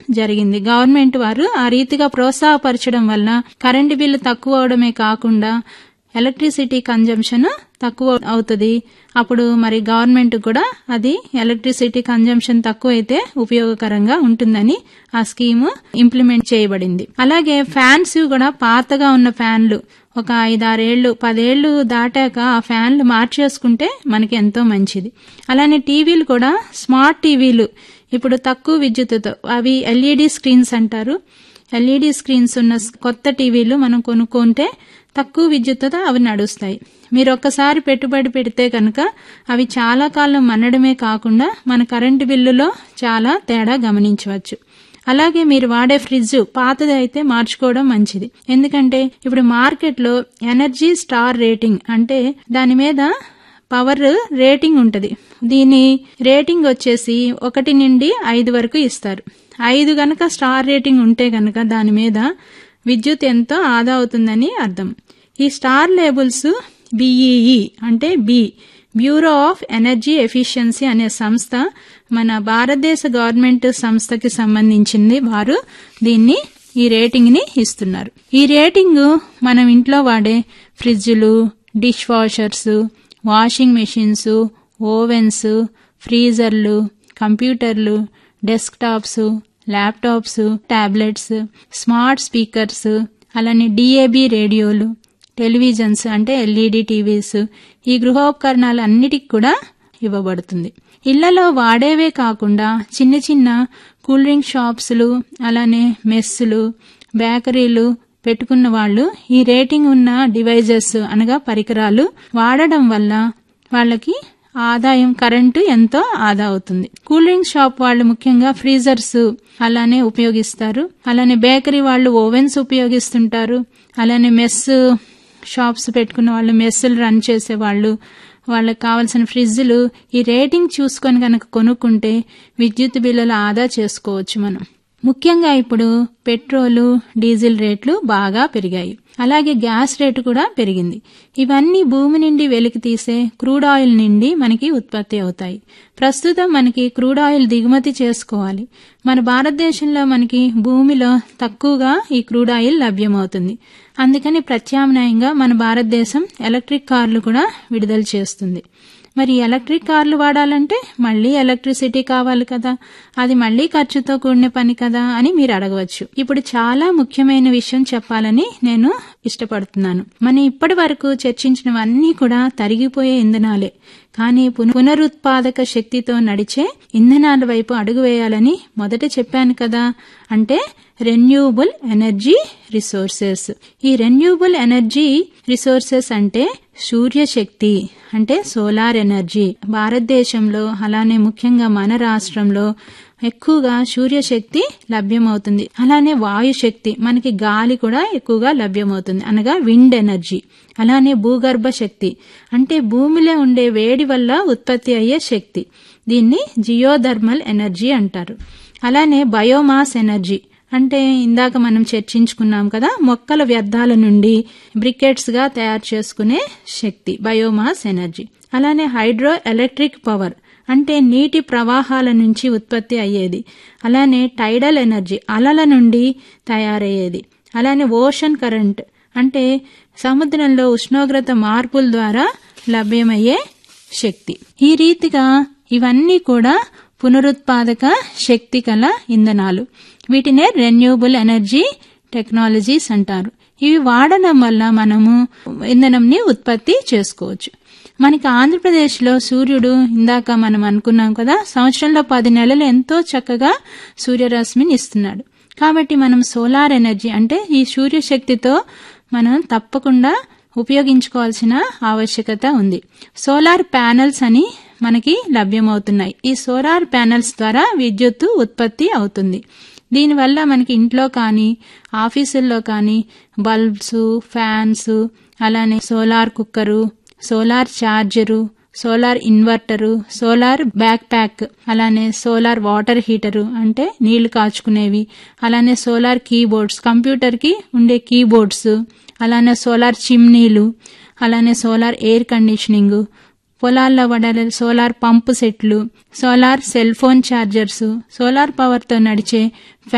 జరిగింది గవర్నమెంట్ వారు ఆ రీతిగా ప్రోత్సాహపరచడం వల్ల కరెంటు బిల్లు తక్కువ అవడమే కాకుండా ఎలక్ట్రిసిటీ కన్జంప్షన్ తక్కువ అవుతుంది అప్పుడు మరి గవర్నమెంట్ కూడా అది ఎలక్ట్రిసిటీ కన్జంప్షన్ తక్కువ అయితే ఉపయోగకరంగా ఉంటుందని ఆ స్కీమ్ ఇంప్లిమెంట్ చేయబడింది అలాగే ఫ్యాన్స్ కూడా పాతగా ఉన్న ఫ్యాన్లు ఒక ఐదారేళ్లు పదేళ్లు దాటాక ఆ ఫ్యాన్లు మార్చేసుకుంటే మనకి ఎంతో మంచిది అలానే టీవీలు కూడా స్మార్ట్ టీవీలు ఇప్పుడు తక్కువ విద్యుత్తుతో అవి ఎల్ఈడి స్క్రీన్స్ అంటారు ఎల్ఈడి స్క్రీన్స్ ఉన్న కొత్త టీవీలు మనం కొనుక్కుంటే తక్కువ విద్యుత్తుతో అవి నడుస్తాయి మీరు ఒక్కసారి పెట్టుబడి పెడితే కనుక అవి చాలా కాలం మన్నడమే కాకుండా మన కరెంటు బిల్లులో చాలా తేడా గమనించవచ్చు అలాగే మీరు వాడే ఫ్రిడ్జ్ పాతది అయితే మార్చుకోవడం మంచిది ఎందుకంటే ఇప్పుడు మార్కెట్లో ఎనర్జీ స్టార్ రేటింగ్ అంటే దాని మీద పవర్ రేటింగ్ ఉంటుంది దీని రేటింగ్ వచ్చేసి ఒకటి నుండి ఐదు వరకు ఇస్తారు ఐదు గనక స్టార్ రేటింగ్ ఉంటే గనక దాని మీద విద్యుత్ ఎంతో ఆదా అవుతుందని అర్థం ఈ స్టార్ లేబుల్స్ బిఈఈ అంటే B bureau of energy efficiency అనే సంస్థ మన భారతదేశ గవర్నమెంట్ సంస్థకి సంబంధించింది వారు దీన్ని ఈ రేటింగ్ ని ఇస్తున్నారు ఈ రేటింగ్ మనం ఇంట్లో వాడే ఫ్రిడ్జ్లు dishwashers washing machines ovens ఫ్రీజర్లు కంప్యూటర్లు desktops laptops tablets smart speakers అలానే డిఏబి రేడియోలు టెలివిజన్స్ అంటే ఎల్ఈడి టీవీస్ ఈ గృహోపకరణాలు అన్నిటికి కూడా ఇవ్వబడుతుంది ఇళ్లలో వాడేవే కాకుండా చిన్న చిన్న కూల్ డ్రింక్ షాప్స్లు అలానే మెస్సులు బేకరీలు పెట్టుకున్న వాళ్ళు ఈ రేటింగ్ ఉన్న డివైజెస్ అనగా పరికరాలు వాడడం వల్ల వాళ్ళకి ఆదాయం కరెంటు ఎంతో ఆదా అవుతుంది కూల్ డ్రింక్ షాప్ వాళ్ళు ముఖ్యంగా ఫ్రీజర్స్ అలానే ఉపయోగిస్తారు అలానే బేకరీ వాళ్ళు ఓవెన్స్ ఉపయోగిస్తుంటారు అలానే మెస్ షాప్స్ పెట్టుకున్న వాళ్ళు మెస్సులు రన్ చేసే వాళ్ళు వాళ్ళకి కావాల్సిన ఫ్రిడ్జ్లు ఈ రేటింగ్ చూసుకొని కనుక కొనుక్కుంటే విద్యుత్ బిల్లులు ఆదా చేసుకోవచ్చు మనం ముఖ్యంగా ఇప్పుడు పెట్రోలు డీజిల్ రేట్లు బాగా పెరిగాయి అలాగే గ్యాస్ రేటు కూడా పెరిగింది ఇవన్నీ భూమి నుండి వెలికి తీసే క్రూడ్ ఆయిల్ నుండి మనకి ఉత్పత్తి అవుతాయి ప్రస్తుతం మనకి క్రూడ్ ఆయిల్ దిగుమతి చేసుకోవాలి మన భారతదేశంలో మనకి భూమిలో తక్కువగా ఈ క్రూడ్ ఆయిల్ లభ్యమవుతుంది అందుకని ప్రత్యామ్నాయంగా మన భారతదేశం ఎలక్ట్రిక్ కార్లు కూడా విడుదల చేస్తుంది మరి ఎలక్ట్రిక్ కార్లు వాడాలంటే మళ్ళీ ఎలక్ట్రిసిటీ కావాలి కదా అది మళ్ళీ ఖర్చుతో కూడిన పని కదా అని మీరు అడగవచ్చు ఇప్పుడు చాలా ముఖ్యమైన విషయం చెప్పాలని నేను ఇష్టపడుతున్నాను మనం ఇప్పటి వరకు చర్చించినవన్నీ కూడా తరిగిపోయే ఇంధనాలే కానీ పునరుత్పాదక శక్తితో నడిచే ఇంధనాల వైపు అడుగు వేయాలని మొదట చెప్పాను కదా అంటే రెన్యూబుల్ ఎనర్జీ రిసోర్సెస్ ఈ రెన్యూబుల్ ఎనర్జీ రిసోర్సెస్ అంటే సూర్యశక్తి అంటే సోలార్ ఎనర్జీ భారతదేశంలో అలానే ముఖ్యంగా మన రాష్ట్రంలో ఎక్కువగా సూర్యశక్తి లభ్యమవుతుంది అలానే వాయుశక్తి మనకి గాలి కూడా ఎక్కువగా లభ్యమవుతుంది అనగా విండ్ ఎనర్జీ అలానే భూగర్భ శక్తి అంటే భూమిలో ఉండే వేడి వల్ల ఉత్పత్తి అయ్యే శక్తి దీన్ని జియోథర్మల్ ఎనర్జీ అంటారు అలానే బయోమాస్ ఎనర్జీ అంటే ఇందాక మనం చర్చించుకున్నాం కదా మొక్కల వ్యర్థాల నుండి బ్రికెట్స్ గా తయారు చేసుకునే శక్తి బయోమాస్ ఎనర్జీ అలానే హైడ్రో ఎలక్ట్రిక్ పవర్ అంటే నీటి ప్రవాహాల నుంచి ఉత్పత్తి అయ్యేది అలానే టైడల్ ఎనర్జీ అలల నుండి తయారయ్యేది అలానే ఓషన్ కరెంట్ అంటే సముద్రంలో ఉష్ణోగ్రత మార్పుల ద్వారా లభ్యమయ్యే శక్తి ఈ రీతిగా ఇవన్నీ కూడా పునరుత్పాదక శక్తి కల ఇంధనాలు వీటినే రెన్యూబుల్ ఎనర్జీ టెక్నాలజీస్ అంటారు ఇవి వాడడం వల్ల మనము ఇంధనంని ఉత్పత్తి చేసుకోవచ్చు మనకి ఆంధ్రప్రదేశ్లో సూర్యుడు ఇందాక మనం అనుకున్నాం కదా సంవత్సరంలో పది నెలలు ఎంతో చక్కగా సూర్యరశ్మిని ఇస్తున్నాడు కాబట్టి మనం సోలార్ ఎనర్జీ అంటే ఈ సూర్యశక్తితో మనం తప్పకుండా ఉపయోగించుకోవాల్సిన ఆవశ్యకత ఉంది సోలార్ ప్యానెల్స్ అని మనకి లభ్యమవుతున్నాయి ఈ సోలార్ ప్యానెల్స్ ద్వారా విద్యుత్తు ఉత్పత్తి అవుతుంది దీనివల్ల మనకి ఇంట్లో కానీ ఆఫీసుల్లో కానీ బల్బ్స్ ఫ్యాన్స్ అలానే solar cooker solar charger solar inverter solar backpack అలానే సోలార్ వాటర్ హీటరు అంటే నీళ్లు కాచుకునేవి అలానే సోలార్ కీబోర్డ్స్ కంప్యూటర్ కి ఉండే కీబోర్డ్స్ అలానే సోలార్ చిమ్నీలు అలానే సోలార్ ఎయిర్ కండిషనింగ్ పొలాల్లో వాడే సోలార్ పంపు సెట్లు solar cell phone chargers solar పవర్తో నడిచే